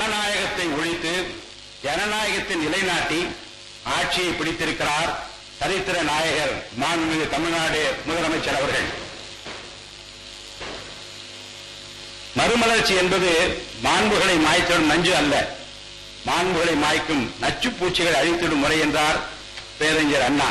மனநாயகத்தை ஒழித்து ஜனநாயகத்தை நிலைநாட்டி ஆட்சியை பிடித்திருக்கிறார் சரித்திர நாயகர் மாண்புமிகு தமிழ்நாடு முதலமைச்சர் அவர்கள் மறுமலர்ச்சி என்பது மாண்புகளை மாய்த்திடும் நஞ்சு அல்ல மாண்புகளை மாய்க்கும் நச்சுப் பூச்சிகளை அழித்திடும் முறை என்றார் பேரறிஞர் அண்ணா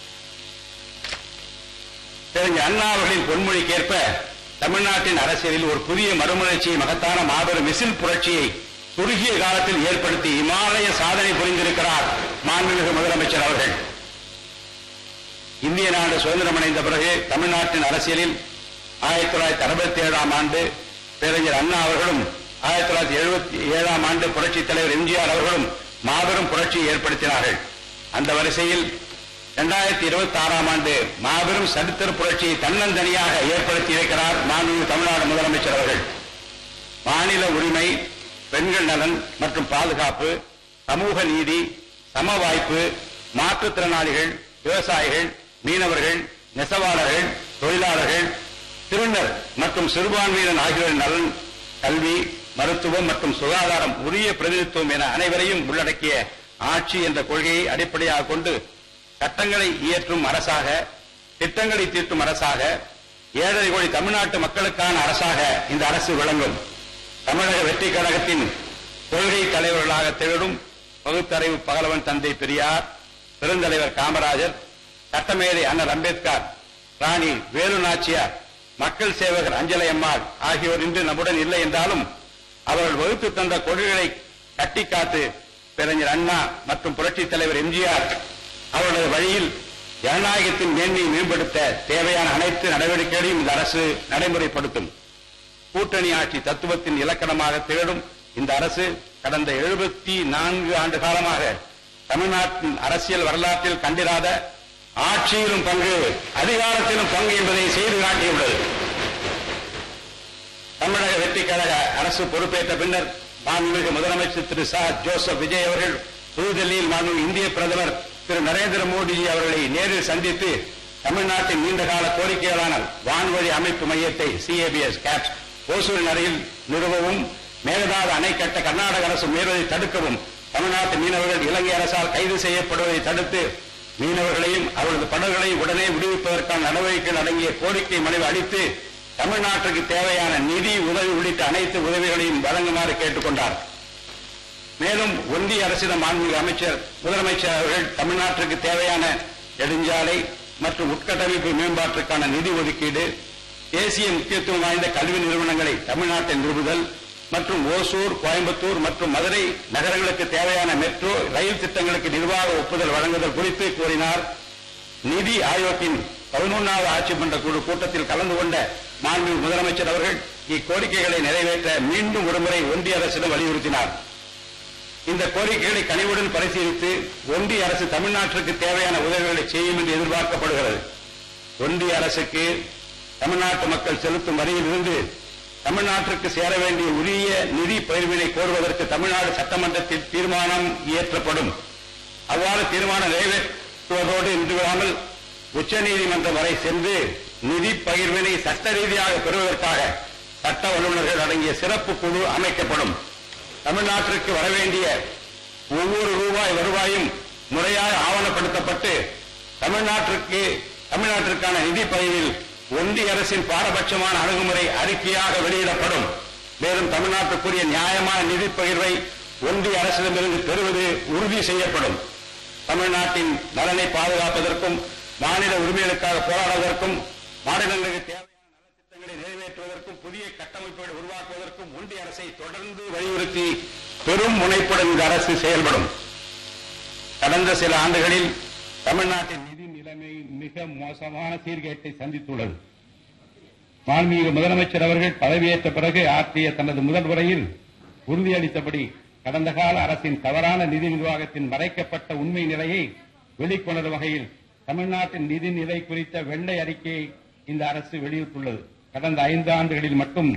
பேரறிஞர் அண்ணா அவர்களின் பொன்மொழிக்கேற்ப தமிழ்நாட்டின் அரசியலில் ஒரு புதிய மறுமலர்ச்சியை மகத்தான மாபெரும் விசில் புரட்சியை குறுகிய காலத்தில் ஏற்படுத்தி இமாலய சாதனை புரிந்திருக்கிறார் மாண்புமிகு முதலமைச்சர் அவர்கள் இந்திய நாடு சுதந்திரம் அடைந்த பிறகு தமிழ்நாட்டின் அரசியலில் ஆயிரத்தி தொள்ளாயிரத்தி அறுபத்தி ஏழாம் ஆண்டு பேரறிஞர் அண்ணா அவர்களும் ஆயிரத்தி தொள்ளாயிரத்தி எழுபத்தி ஏழாம் ஆண்டு புரட்சித் தலைவர் எம்ஜிஆர் அவர்களும் மாபெரும் புரட்சியை ஏற்படுத்தினார்கள் அந்த வரிசையில் இரண்டாயிரத்தி இருபத்தி ஆறாம் ஆண்டு மாபெரும் சரித்திர புரட்சியை தன்னந்தனியாக ஏற்படுத்தி இருக்கிறார் மாண்புமிகு தமிழ்நாடு முதலமைச்சர் அவர்கள் மாநில உரிமை பெண்கள் நலன் மற்றும் பாதுகாப்பு சமூக நீதி சம வாய்ப்பு மாற்றுத்திறனாளிகள் விவசாயிகள் மீனவர்கள் நெசவாளர்கள் தொழிலாளர்கள் திருநர் மற்றும் சிறுபான்மையினர் ஆகியோரின் நலன் கல்வி மருத்துவம் மற்றும் சுகாதாரம் உரிய பிரதிநிதித்துவம் என அனைவரையும் உள்ளடக்கிய ஆட்சி என்ற கொள்கையை அடிப்படையாக கொண்டு சட்டங்களை இயற்றும் அரசாக திட்டங்களை தீர்க்கும் அரசாக ஏழரை கோடி தமிழ்நாட்டு மக்களுக்கான அரசாக இந்த அரசு விளங்கும் தமிழக வெற்றி கழகத்தின் கொள்கை தலைவர்களாக திகழும் பகுத்தறிவு பகலவன் தந்தை பெரியார் பெருந்தலைவர் காமராஜர் சட்டமேதை அண்ணல் அம்பேத்கர் ராணி வேலு நாச்சியார் மக்கள் சேவகர் அஞ்சலை அம்மாள் ஆகியோர் இன்று நம்முடன் இல்லை என்றாலும் அவர்கள் வகுத்து தந்த கொள்கைகளை கட்டி காத்து பேரறிஞர் அண்ணா மற்றும் புரட்சித் தலைவர் எம்ஜிஆர் அவரது வழியில் ஜனநாயகத்தின் மேன்மையை மேம்படுத்த தேவையான அனைத்து நடவடிக்கைகளையும் இந்த அரசு நடைமுறைப்படுத்தும் கூட்டணி ஆட்சி தத்துவத்தின் இலக்கணமாக திகழும் இந்த அரசு கடந்த எழுபத்தி நான்கு ஆண்டு காலமாக தமிழ்நாட்டின் அரசியல் வரலாற்றில் கண்டிராத ஆட்சியிலும் பங்கு அதிகாரத்திலும் பங்கு என்பதை செய்து காட்டியுள்ளது தமிழக வெற்றி கழக அரசு பொறுப்பேற்ற பின்னர் மாண்புமிகு முதலமைச்சர் திரு ச ஜோசப் விஜய் அவர்கள் புதுதில்லியில் மாண்புமிகு இந்திய பிரதமர் திரு நரேந்திர மோடிஜி அவர்களை நேரில் சந்தித்து தமிழ்நாட்டின் நீண்டகால கோரிக்கைகளான வான்வழி அமைப்பு மையத்தை சிஏபிஎஸ் கேப்ஸ் ஓசூர் நரையில் நிறுவவும் மேகதாது அணை கட்ட கர்நாடக அரசு முயல்வதை தடுக்கவும் தமிழ்நாட்டு மீனவர்கள் இலங்கை அரசால் கைது செய்யப்படுவதை தடுத்து மீனவர்களையும் அவரது படகுகளையும் உடனே விடுவிப்பதற்கான நடவடிக்கைகள் அடங்கிய கோரிக்கை மனுவை அளித்து தமிழ்நாட்டுக்கு தேவையான நிதி உதவி உள்ளிட்ட அனைத்து உதவிகளையும் வழங்குமாறு கேட்டுக்கொண்டார் மேலும் ஒன்றிய அரசிடம் மாண்புமிகு அமைச்சர் முதலமைச்சர் அவர்கள் தமிழ்நாட்டிற்கு தேவையான நெடுஞ்சாலை மற்றும் உட்கட்டமைப்பு மேம்பாட்டிற்கான நிதி ஒதுக்கீடு தேசிய முக்கியத்துவம் வாய்ந்த கல்வி நிறுவனங்களை தமிழ்நாட்டில் நிறுவுதல் மற்றும் ஓசூர் கோயம்புத்தூர் மற்றும் மதுரை நகரங்களுக்கு தேவையான மெட்ரோ ரயில் திட்டங்களுக்கு நிர்வாக ஒப்புதல் வழங்குதல் குறித்து கூறினார் நிதி ஆயோக்கின் பதினொன்றாவது ஆட்சி மன்ற குழு கூட்டத்தில் கலந்து கொண்ட மாண்புமிகு முதலமைச்சர் அவர்கள் இக்கோரிக்கைகளை நிறைவேற்ற மீண்டும் ஒருமுறை ஒன்றிய அரசிடம் வலியுறுத்தினார் இந்த கோரிக்கைகளை கனிவுடன் பரிசீலித்து ஒன்றிய அரசு தமிழ்நாட்டிற்கு தேவையான உதவிகளை செய்யும் என்று எதிர்பார்க்கப்படுகிறது ஒன்றிய அரசுக்கு தமிழ்நாட்டு மக்கள் செலுத்தும் வரியிலிருந்து தமிழ்நாட்டிற்கு சேர வேண்டிய உரிய நிதி பகிர்வினை கோருவதற்கு தமிழ்நாடு சட்டமன்றத்தில் தீர்மானம் இயற்றப்படும் அவ்வாறு தீர்மானம் நிறைவேற்றுவதோடு இன்று விடாமல் உச்சநீதிமன்றம் வரை சென்று நிதி பகிர்வினை சட்ட ரீதியாக பெறுவதற்காக சட்ட வல்லுநர்கள் அடங்கிய சிறப்பு குழு அமைக்கப்படும் தமிழ்நாட்டிற்கு வரவேண்டிய ஒவ்வொரு ரூபாய் வருவாயும் முறையாக ஆவணப்படுத்தப்பட்டு தமிழ்நாட்டிற்கு தமிழ்நாட்டிற்கான நிதி பகிர்வில் ஒன்றிய அரசின் பாரபட்சமான அணுகுமுறை அறிக்கையாக வெளியிடப்படும் மேலும் தமிழ்நாட்டுக்குரிய நியாயமான நிதி பகிர்வை ஒன்றிய அரசிடமிருந்து பெறுவது உறுதி செய்யப்படும் தமிழ்நாட்டின் நலனை பாதுகாப்பதற்கும் மாநில உரிமைகளுக்காக போராடுவதற்கும் மாநிலங்களுக்கு தேவையான நலத்திட்டங்களை நிறைவேற்றுவதற்கும் புதிய கட்டமைப்புகளை உருவாக்குவதற்கும் ஒன்றிய அரசை தொடர்ந்து வலியுறுத்தி பெரும் முனைப்புடன் இந்த அரசு செயல்படும் கடந்த சில ஆண்டுகளில் தமிழ்நாட்டின் நிதி நிலைமை மிக மோசமான சீர்கேட்டை சந்தித்துள்ளது மாண்புமிகு முதலமைச்சர் அவர்கள் பதவியேற்ற பிறகு ஆற்றிய தனது முதல் உரையில் உறுதியளித்தபடி கடந்த கால அரசின் தவறான நிதி நிர்வாகத்தின் மறைக்கப்பட்ட உண்மை நிலையை வெளிக்கொணரும் வகையில் தமிழ்நாட்டின் நிதி நிலை குறித்த வெள்ளை அறிக்கையை இந்த அரசு வெளியிட்டுள்ளது கடந்த ஐந்து ஆண்டுகளில் மட்டும்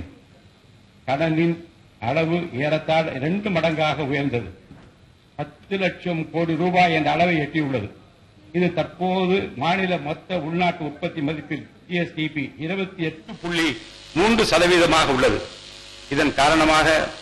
கடனின் அளவு ஏறத்தாழ இரண்டு மடங்காக உயர்ந்தது பத்து லட்சம் கோடி ரூபாய் என்ற அளவை எட்டியுள்ளது இது தற்போது மாநில மொத்த உள்நாட்டு உற்பத்தி மதிப்பில் ஜிஎஸ்டிபி இருபத்தி எட்டு புள்ளி மூன்று சதவீதமாக உள்ளது இதன் காரணமாக